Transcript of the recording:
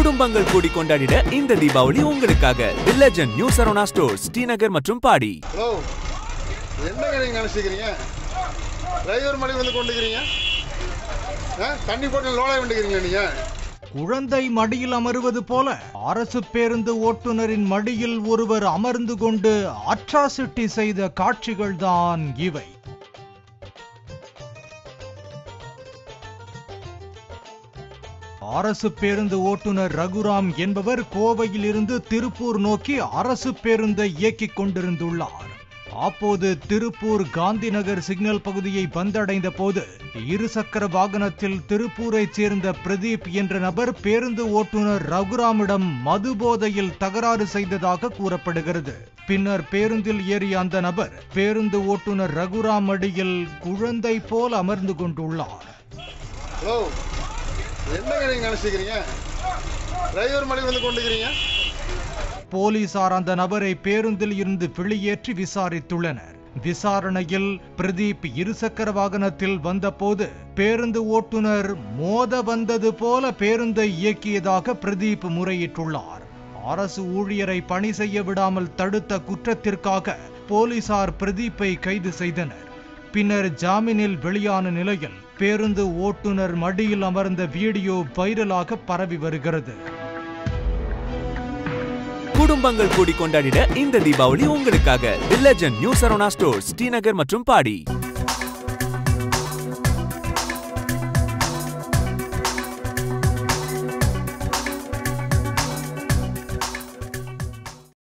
குடும்பங்கள் கூடி கொண்டாடிட இந்த தீபாவளி உங்களுக்காக the legend new Saravana stores Srinagar மற்றும் பாடி ஹலோ என்னங்க நீங்கள் நினச்சிக்கிறீங்க டிரைவர் மணி வந்து கொண்டுக்கிறீங்க ஆ தண்ணி போட்டு லோலாய் வந்துக்கிறீங்க நீங்கள் குழந்தை மடியில் அமருவது போல அரசு பேருந்து ஓட்டுநரின் மடியில் ஒருவர் அமர்ந்து கொண்டு அட்ராசிட்டி செய்த காட்சிகள்தான் இவை அரசு பேருந்து ஓட்டுநர் ரகுராம் என்பவர் கோவையில் இருந்து திருப்பூர் நோக்கி அரசு பேருந்தை இயக்கிக் கொண்டிருந்துள்ளார் அப்போது திருப்பூர் காந்தி நகர் சிக்னல் பகுதியை வந்தடைந்த போது இருசக்கர வாகனத்தில் திருப்பூரைச் சேர்ந்த பிரதீப் என்ற நபர் பேருந்து ஓட்டுநர் ரகுராமிடம் மது போதையில் தகராறு செய்ததாக கூறப்படுகிறது பின்னர் பேருந்தில் ஏறிய அந்த நபர் பேருந்து ஓட்டுநர் ரகுராம் அடியில் குழந்தை போல் அமர்ந்து கொண்டுள்ளார் ஹலோ என்னங்க நீங்கள் நினச்சிக்கிறீங்க டிரைவர் மணி வந்து கொண்டுக்கிறீங்க போலீசார் அந்த நபரை பேருந்தில் இருந்து வெளியேற்றி விசாரித்துள்ளனர் விசாரணையில் பிரதீப் இருசக்கர வாகனத்தில் வந்தபோது பேருந்து ஓட்டுநர் மோத வந்தது போல பேருந்தை இயக்கியதாக பிரதீப் முறையிட்டுள்ளார் அரசு ஊழியரை பணி செய்ய விடாமல் தடுத்த குற்றத்திற்காக போலீசார் பிரதீப்பை கைது செய்தனர் பின்னர் ஜாமீனில் வெளியான நிலையில் பேருந்து ஓட்டுநர் மடியில் அமர்ந்த வீடியோ வைரலாக பரவி வருகிறது குடும்பங்கள் கூடி கொண்டாடிட இந்த தீபாவளி உங்களுக்காக the legend new Saravana stores Srinagar மற்றும் பாடி